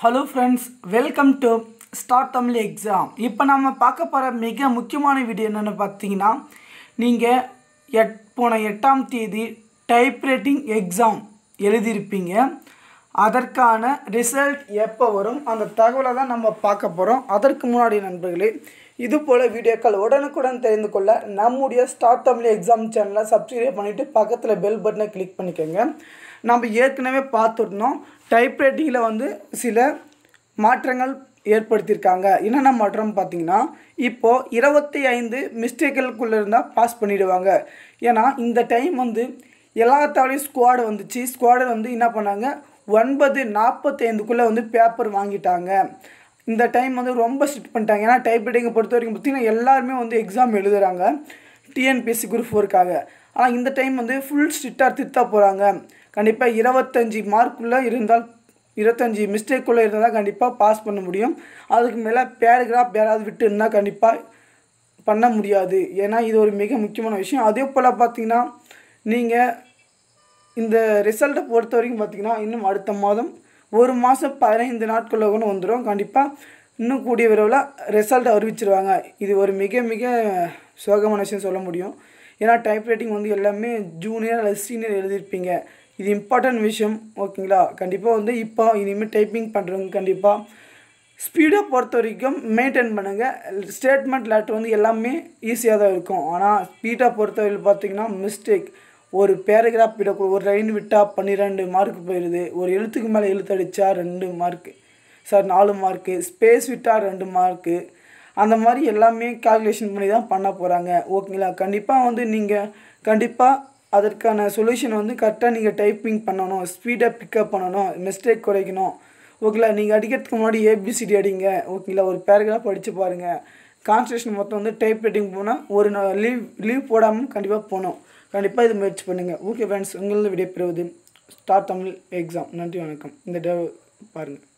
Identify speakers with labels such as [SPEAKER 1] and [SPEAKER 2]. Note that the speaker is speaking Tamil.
[SPEAKER 1] hello friends welcome to start Tamil exam இப்போ நம்ம பார்க்க போகிற மிக முக்கியமான வீடியோ என்னென்னு பார்த்தீங்கன்னா நீங்கள் எட் போன எட்டாம் தேதி டைப்ரைட்டிங் எக்ஸாம் எழுதியிருப்பீங்க அதற்கான ரிசல்ட் எப்போ வரும் அந்த தகவலை தான் நம்ம பார்க்க போகிறோம் அதற்கு முன்னாடி நண்பர்களே இது போல் வீடியோக்கள் உடனுக்குடன் தெரிந்து கொள்ள நம்முடைய ஸ்டார்ட் தமிழ் எக்ஸாம் சேனலை சப்ஸ்கிரைப் பண்ணிவிட்டு பக்கத்தில் பெல் பட்டனை கிளிக் பண்ணிக்கோங்க நம்ம ஏற்கனவே பார்த்துருந்தோம் டைப்ரைட்டிங்கில் வந்து சில மாற்றங்கள் ஏற்படுத்தியிருக்காங்க என்னென்ன மாற்றம் பார்த்தீங்கன்னா இப்போது இருபத்தி ஐந்து மிஸ்டேக்களுக்குள்ளே இருந்தால் பாஸ் பண்ணிடுவாங்க ஏன்னா இந்த டைம் வந்து எல்லா தாலையும் ஸ்குவாடு வந்துச்சு ஸ்குவாடு வந்து என்ன பண்ணாங்க ஒன்பது நாற்பத்தைந்துக்குள்ளே வந்து பேப்பர் வாங்கிட்டாங்க இந்த டைம் வந்து ரொம்ப ஸ்ட்ரிக்ட் பண்ணிட்டாங்க ஏன்னா டைப்ரைட்டிங்கை பொறுத்த வரைக்கும் பார்த்திங்கன்னா எல்லாருமே வந்து எக்ஸாம் எழுதுகிறாங்க டிஎன்பிஎஸ்சி குரூப் ஃபோருக்காக ஆனால் இந்த டைம் வந்து ஃபுல் ஸ்ட்ரிக்டாக திருத்த போகிறாங்க கண்டிப்பாக இருபத்தஞ்சி மார்க்குள்ளே இருந்தால் இருபத்தஞ்சி மிஸ்டேக்குள்ளே இருந்தால் தான் கண்டிப்பாக பாஸ் பண்ண முடியும் அதுக்கு மேலே பேராகிராஃப் யாராவது விட்டு இருந்தால் கண்டிப்பாக பண்ண முடியாது ஏன்னா இது ஒரு மிக முக்கியமான விஷயம் அதே போல் பார்த்தீங்கன்னா நீங்கள் இந்த ரிசல்ட்டை பொறுத்த வரைக்கும் பார்த்தீங்கன்னா இன்னும் அடுத்த மாதம் ஒரு மாதம் பதினைந்து நாட்குள்ளே கூட வந்துடும் கண்டிப்பாக இன்னும் கூடிய விரைவில் ரிசல்ட் அறிவிச்சிருவாங்க இது ஒரு மிக மிக சோகமான விஷயம் சொல்ல முடியும் ஏன்னா டைப்ரைட்டிங் வந்து எல்லாமே ஜூனியர் அல்லது சீனியர் எழுதியிருப்பீங்க இது இம்பார்ட்டன்ட் விஷயம் ஓகேங்களா கண்டிப்பாக வந்து இப்போ இனிமேல் டைப்பிங் பண்ணுறவங்க கண்டிப்பாக ஸ்பீடை பொறுத்த வரைக்கும் மெயின்டைன் பண்ணுங்கள் ஸ்டேட்மெண்ட் லெட்டர் வந்து எல்லாமே ஈஸியாக தான் இருக்கும் ஆனால் ஸ்பீடை பொறுத்தவரையில் பார்த்தீங்கன்னா மிஸ்டேக் ஒரு பேராகிராஃப் விட ஒரு லைன் விட்டால் பன்னிரெண்டு மார்க் போயிடுது ஒரு எழுத்துக்கு மேலே எழுத்து அடித்தா ரெண்டு மார்க்கு சார் நாலு மார்க்கு ஸ்பேஸ் விட்டால் ரெண்டு மார்க்கு அந்த மாதிரி எல்லாமே கால்குலேஷன் பண்ணி தான் பண்ண போகிறாங்க ஓகேங்களா கண்டிப்பாக வந்து நீங்கள் கண்டிப்பாக அதற்கான சொல்யூஷன் வந்து கரெக்டாக நீங்கள் டைப்பிங் பண்ணணும் ஸ்பீடை பிக்கப் பண்ணணும் மிஸ்டேக் குறைக்கணும் ஓகேங்களா நீங்கள் அடிக்கிறதுக்கு முன்னாடி ஏபிசிடி அடிங்க ஓகேங்களா ஒரு பேராகிராஃப் படித்து பாருங்கள் கான்சன்ட்ரேஷன் மொத்தம் வந்து டைப் ரைட்டிங் போனால் ஒரு லீவ் லீவ் போடாமல் கண்டிப்பாக போகணும் கண்டிப்பாக இது முயற்சி பண்ணுங்கள் ஓகே ஃப்ரெண்ட்ஸ் உங்களது விடைபெறுவது ஸ்டார் தமிழ் எக்ஸாம் நன்றி வணக்கம் இந்த டே பாருங்கள்